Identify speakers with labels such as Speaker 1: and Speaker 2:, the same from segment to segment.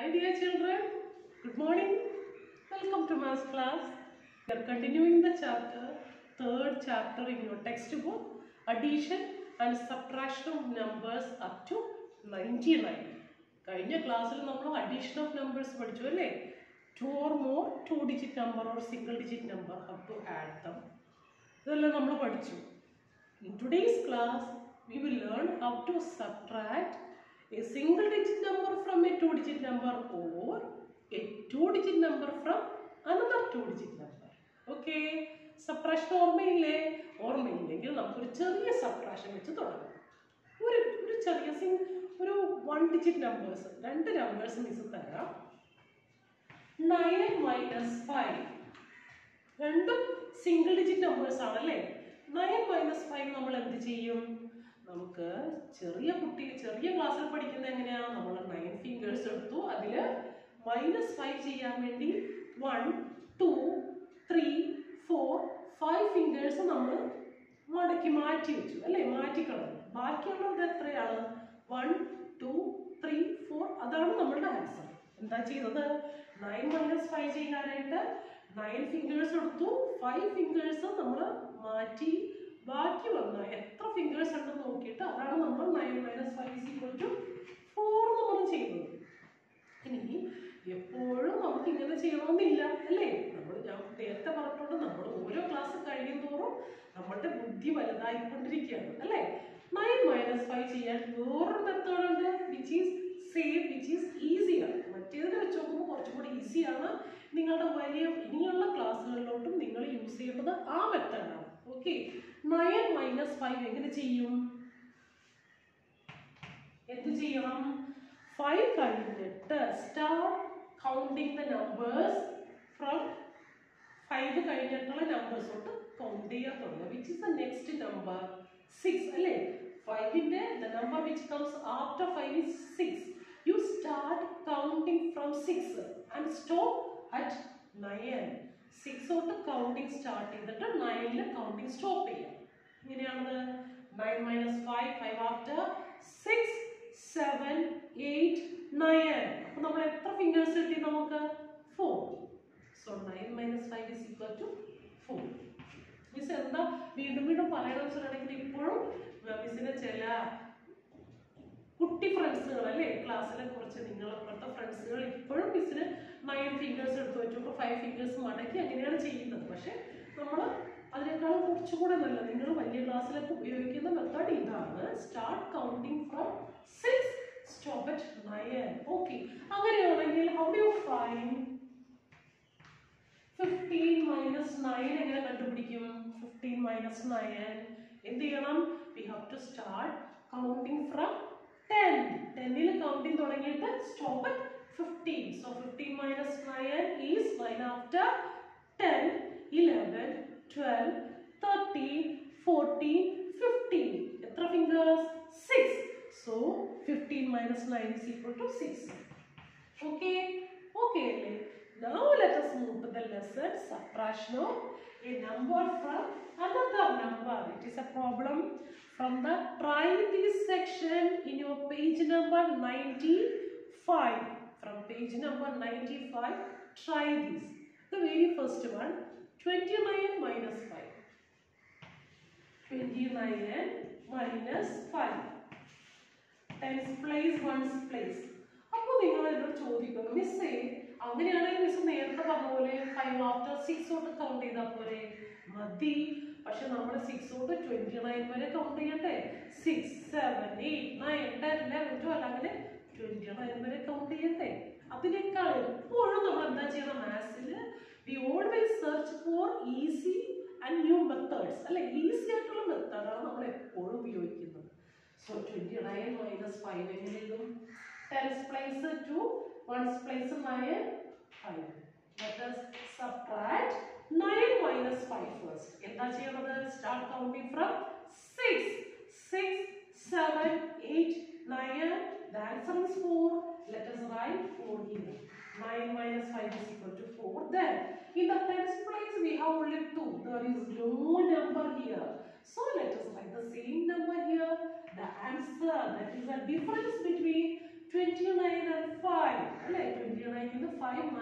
Speaker 1: Hi dear children, good morning. Welcome to math class. We are continuing the chapter, third chapter in your textbook, addition and subtraction of numbers up to 99. കഴിഞ്ഞ ക്ലാസ്സിൽ നമ്മൾ addition of numbers പഠിച്ചു അല്ലേ two or more two digit number or single digit number how to add them ഇതെല്ലാം നമ്മൾ പഠിച്ചു In today's class, we will learn how to subtract a single digit number from a two digit number or a two digit number from another two digit number. Okay? Subtraction ഓർമ്മയില്ലേ ഓർമ്മയില്ലെങ്കിൽ നമുക്കൊരു ചെറിയ subtraction വെച്ച് തുടങ്ങാം ഒരു ഒരു ചെറിയ സിംഗ് ഒരു വൺ ഡിജിറ്റ് നമ്പേഴ്സ് രണ്ട് നമ്പേഴ്സ് മിസ് തരാം നയൻ മൈനസ് ഫൈവ് രണ്ടും സിംഗിൾ ഡിജിറ്റ് നമ്പേഴ്സ് ആണല്ലേ നയൻ മൈനസ് ഫൈവ് നമ്മൾ എന്ത് ചെയ്യും നമുക്ക് ചെറിയ കുട്ടി ചെറിയ ക്ലാസ്സിൽ പഠിക്കുന്ന എങ്ങനെയാ നമ്മൾ നയൻ ഫിംഗേഴ്സ് എടുത്തു അതിൽ മൈനസ് ഫൈവ് ചെയ്യാൻ വേണ്ടി one two three four five fingers നമ്മൾ മടക്കി മാറ്റി വെച്ചു അല്ലേ മാറ്റിക്കളഞ്ഞു ബാക്കിയുള്ളത് എത്രയാണ് വൺ ടു ത്രീ ഫോർ അതാണ് നമ്മളുടെ ആൻസർ എന്താ ചെയ്തത് നയൻ മൈനസ് ഫൈവ് ചെയ്യാനായിട്ട് നയൻ ഫിംഗേഴ്സ് എടുത്തു ഫൈവ് ഫിംഗേഴ്സ് നമ്മൾ മാറ്റി ബാക്കി വന്ന എത്ര ഫിംഗേഴ്സ് ഉണ്ടെന്ന് നോക്കിയിട്ട് അതാണ് നമ്മൾ nine minus five is equal to four നമ്മൾ ചെയ്യുന്നത് ഇനി എപ്പോഴും നമുക്ക് ഇങ്ങനെ ചെയ്യണമെന്നില്ല അല്ലേ നമ്മൾ ഞാൻ നേരത്തെ പറഞ്ഞിട്ടുണ്ട് നമ്മൾ ഓരോ ക്ലാസ് കഴിയുന്തോറും നമ്മളുടെ ബുദ്ധി വലുതായിക്കൊണ്ടിരിക്കുകയാണ് അല്ലേ നയൻ മൈനസ് ഫൈവ് ചെയ്യാൻ വേറൊരു മെത്തേഡ് ഉണ്ട് which is safe which is ഈസിയാണ് മറ്റേതിനെ വെച്ച് നോക്കുമ്പോൾ കുറച്ചും കൂടി ഈസിയാണ് നിങ്ങളുടെ വലിയ ഇനിയുള്ള ക്ലാസ്സുകളിലോട്ടും നിങ്ങൾ യൂസ് ചെയ്യേണ്ടത് ആ മെത്തേഡാണ് ഓക്കെ നയൻ മൈനസ് ഫൈവ് എങ്ങനെ ചെയ്യും എന്ത് ചെയ്യണം ഫൈവ് കഴിഞ്ഞിട്ട് start counting the numbers from five കഴിഞ്ഞിട്ടുള്ള നമ്പേഴ്സ് തൊട്ട് കൗണ്ട് ചെയ്യാൻ തുടങ്ങുക which is the next number six അല്ലേ ഫൈവിൻ്റെ the number which comes after five is six you start counting from six and stop at nine six തൊട്ട് counting start ചെയ്തിട്ട് നയനിൽ counting stop ചെയ്യാം ഇങ്ങനെയാണത് nine minus five five after six seven eight nine അപ്പൊ നമ്മൾ എത്ര fingers കിട്ടി നമുക്ക് four so nine minus five is equal to four miss എന്താ വീണ്ടും വീണ്ടും പറയണമെന്ന് വെച്ചിട്ടുണ്ടെങ്കിൽ ഇപ്പോഴും മിസ്സിന് ചില കുട്ടി ഫ്രണ്ട്സുകൾ അല്ലേ ക്ലാസ്സിലെ കുറച്ച് നിങ്ങളപ്പോഴത്തെ ഫ്രണ്ട്സുകൾ ഇപ്പോഴും മിസ്സിന് നയൻ ഫിംഗേഴ്സ് എടുത്ത് വെച്ചപ്പോൾ ഫൈവ് ഫിംഗേഴ്സ് മടക്കി അങ്ങനെയാണ് ചെയ്യുന്നത് പക്ഷെ നമ്മൾ അതിനേക്കാളും കുറച്ചുകൂടെ നല്ല നിങ്ങൾ വലിയ ക്ലാസ്സിലൊക്കെ ഉപയോഗിക്കുന്ന മെത്തേഡ് ഇതാണ് start counting from six stop at nine okay അങ്ങനെയാണെങ്കിൽ how do you find fifteen minus nine എങ്ങനെ കണ്ടുപിടിക്കും ഫിഫ്റ്റീൻ മൈനസ് നയൻ എന്ത് ചെയ്യണം we have to start counting from ten ടെന്നിൽ കൗണ്ടിങ് തുടങ്ങിയിട്ട് stop at fifteen so fifteen minus nine is nine after ten eleven twelve thirteen fourteen fifteen എത്ര fingers six so fifteen minus nine is equal to six Okay, okay, അല്ലേ? Now let us move to the lesson subtraction of a number from another number. It is a problem from the try this section in your page number 95. From page number 95, try this. The very first one, 29 minus 5. 29 minus 5. Tens place, ones place. അപ്പോൾ നിങ്ങൾ എന്നോട് ചോദിക്കുന്നു മിസ്സേ അങ്ങനെയാണെങ്കിൽ miss നേരത്തെ പറഞ്ഞ പോലെ five after six തൊട്ട് കൗണ്ട് ചെയ്താൽ പോരെ മതി പക്ഷെ നമ്മൾ സിക്സ് തൊട്ട് ട്വന്റി നയൻ വരെ കൗണ്ട് ചെയ്യട്ടെ six seven eight nine ten eleven twelve അങ്ങനെ ട്വന്റി നയൻ വരെ കൗണ്ട് ചെയ്യട്ടെ അതിനേക്കാൾ എപ്പോഴും നമ്മൾ എന്താ ചെയ്യണം മാത്സിൽ we always search for easy and new methods അല്ലെ ഈസി ആയിട്ടുള്ള മെത്തേഡാണ് നമ്മൾ എപ്പോഴും ഉപയോഗിക്കുന്നത് so twenty nine minus five എങ്ങനെ എഴുതും tens place 2, ones place 9, 5. Let us subtract 9 minus 5 first. എന്താ ചെയ്യണത് start counting from 6 6 7 8 9 the answer is 4 let us write 4 here 9 minus 5 is equal to 4 then in the tens place we have only 2 there is no number here so let us write the same number here the answer that is a difference between 29 and 5 അല്ലേ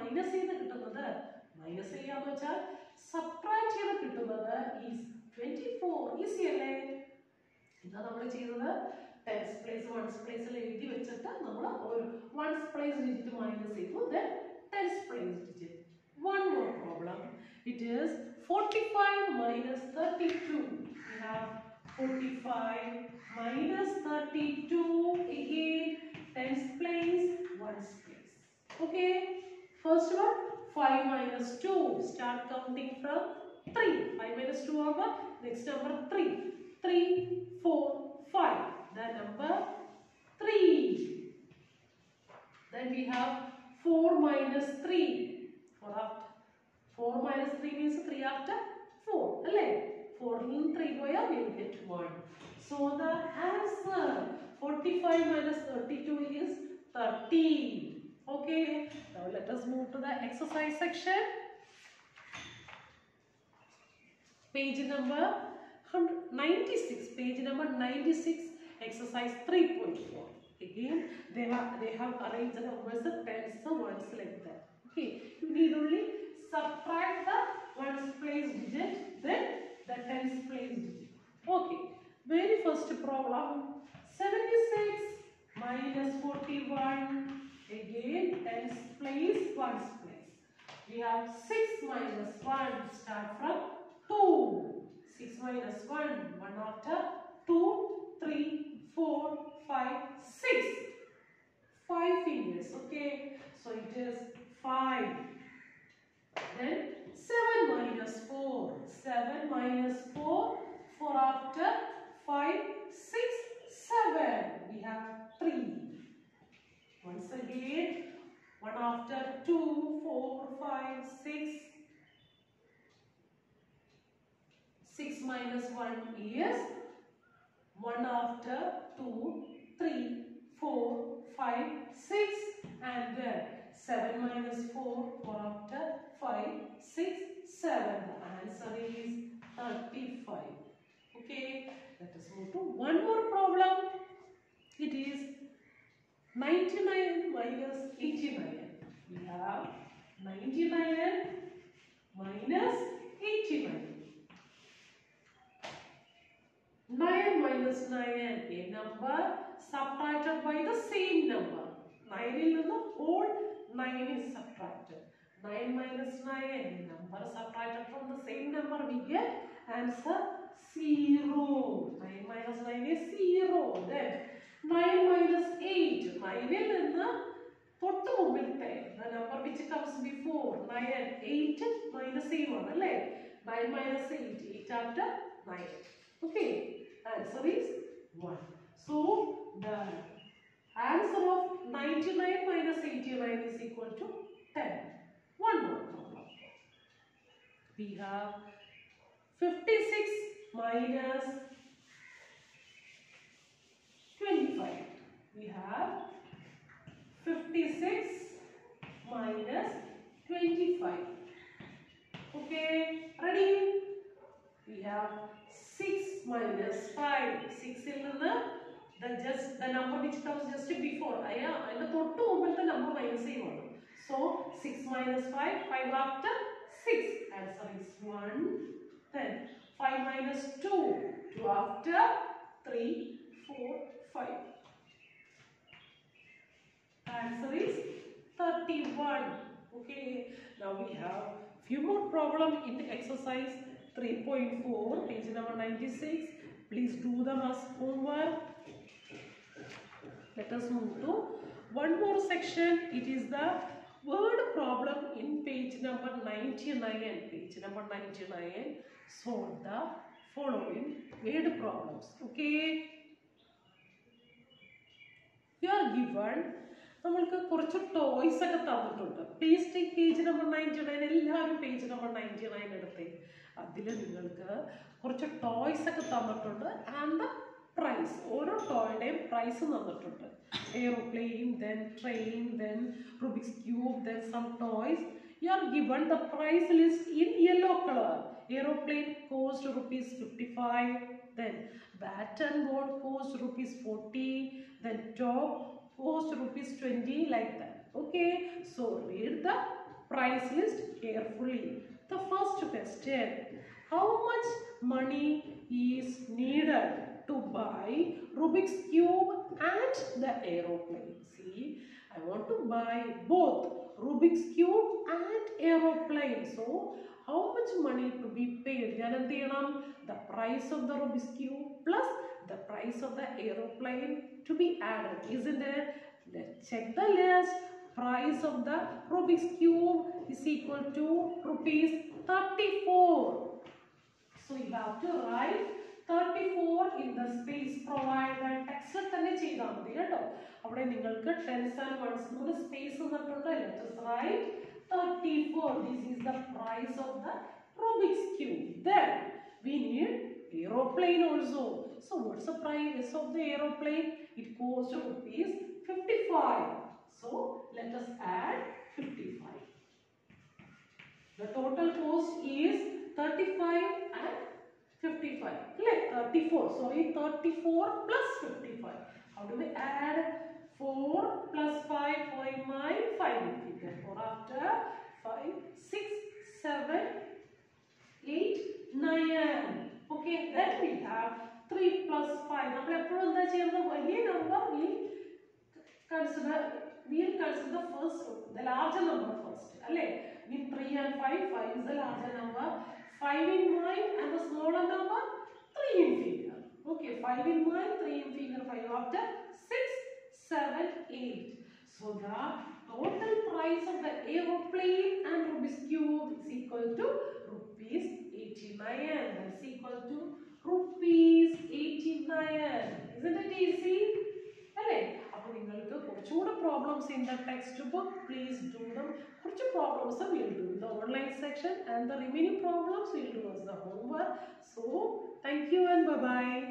Speaker 1: minus ചെയ്ത് കിട്ടുന്നത് minus ചെയ്യാന്ന് വെച്ചാൽ subtract ചെയ്ത് കിട്ടുന്നത് is twenty four easy അല്ലേ എന്താ നമ്മൾ ചെയ്തത് ടെൻസ് പ്ലേസ് വൺസ് പ്ലേസിൽ എഴുതി വെച്ചിട്ട് നമ്മൾ ഒരു വൺസ് പ്ലേസ് ഡിജിറ്റ് മൈനസ് ചെയ്തു then tens place digit one more problem it is 45 minus 32 we have 45 minus 32 again tens place ones place okay first one 5 minus 2 start counting from 3 5 minus 2 over next number 3 3 4 5 the number 3 then we have 4 minus 3 4 after 4 minus 3 means 3 after 4 അല്ലേ 4 ൽ നിന്ന് 3 പോയാൽ we will get 1 so the answer 45 minus 32 is 13 okay now let us move to the exercise section page number 96 page number 96 exercise 3.4 again they have they have arranged the numbers the tens the ones like that okay you need only subtract the ones place digit then the tens place digit okay very first problem 76 minus 41 again tens place ones place we have 6 minus 1 start from 2 6 minus 1 1 after 2 3 4 5 6 5 fingers okay so it is 5 then 7 minus 4 7 minus 4 4 after 5 6 7 we have 3 once again 1 after 2 4 5 6 6 minus 1 is 1 after 2 3 4 5 6 and then 7 minus 4 4 after 5 6 7 the answer is 35 okay let us move to one more problem it is 99 minus 89 we have 99 minus 89 9 minus 9 a number subtracted by the same number 9 ൽ നിന്ന് whole 9 is subtracted 9 minus 9 a number subtracted from the same number we get answer 0 9 minus 9 is 0 then 9 minus 8 9 ൽ നിന്ന് തൊട്ട് മുമ്പിലത്തെ the number which comes before 9 and 8 minus same ആണ് അല്ലേ 9 minus 8 8 after 9 okay answer is 1 so the answer of 99 minus 89 is equal to 10 one more problem we have 56 minus 25 we have 56 minus 25 okay ready we have 6 minus 5 6 ൽ നിന്ന് the just the number which comes just before അയ്യ അതിന്റെ തൊട്ട് മുമ്പിലത്തെ number minus ചെയ്യുവാണ് so 6 minus 5 5 after 6 answer is 1 then 5 minus 2 2 after 3 4 5 answer is 31 okay now we have few more problem in the exercise 3.4 page number 96 please do them as homework let us move to one more section it is the word problem in page number 99 page number 99 solve the following word problems okay you are given നമ്മൾക്ക് കുറച്ച് toys ഒക്കെ തന്നിട്ടുണ്ട് please take page number ninety nine എല്ലാവരും page number ninety nine എടുത്തേ അതിൽ നിങ്ങൾക്ക് കുറച്ച് toys ഒക്കെ തന്നിട്ടുണ്ട് ആൻഡ് ദ പ്രൈസ് ഓരോ ടോയുടെയും പ്രൈസ് തന്നിട്ടുണ്ട് aeroplane then train then Rubik's cube then some toys you are given the price list in yellow colour aeroplane cost rupees fifty five then bat and ball cost rupees forty then top cost rupees 20 like that okay so read the price list carefully. The first question How much money is needed to buy Rubik's Cube and the aeroplane? See, I want to buy both Rubik's Cube and aeroplane. So, how much money to be paid? ഞാൻ എന്ത് ചെയ്യണം the price of the Rubik's Cube plus the price of the aeroplane to be added, isn't it? Let's check the list. Price of the Rubik's Cube is equal to rupees 34. So you have to write 34 in the space provided. ടെക്സ്റ്റിൽ തന്നെ ചെയ്താൽ മതി കേട്ടോ അവിടെ നിങ്ങൾക്ക് tens and ones നമ്മൾ space തന്നിട്ടുണ്ട് let's write 34 this is the price of the Rubik's cube then we need aeroplane also so what's the price of the aeroplane it costs rupees 55 so let us add 55 the total cost is 35 and 55. Like 34. Sorry, 34 plus 55. How do we add? 4 plus 5 for in my 5 figure. 4 after 5, 6, 7, 8, 9. Okay, then we have 3 plus 5. നമ്മൾ എപ്പോഴും എന്താ ചെയ്യുന്നത് വലിയ number we consider we'll consider the first the larger number first അല്ലേ in 3 and 5 5 is the larger number 5 in mind and the smaller number 3 in figure okay 5 in mind 3 in figure 5 after 6 7 8 so the total price of the aeroplane and Rubik's cube is equal to rupees 89 that's equal to rupees 89 isn't it easy അല്ലേ അപ്പോൾ നിങ്ങൾക്ക് കുറച്ചുകൂടെ problems in the text book please do them കുറച്ച് problems will do the online section and the remaining problems will do as the homework so thank you and bye bye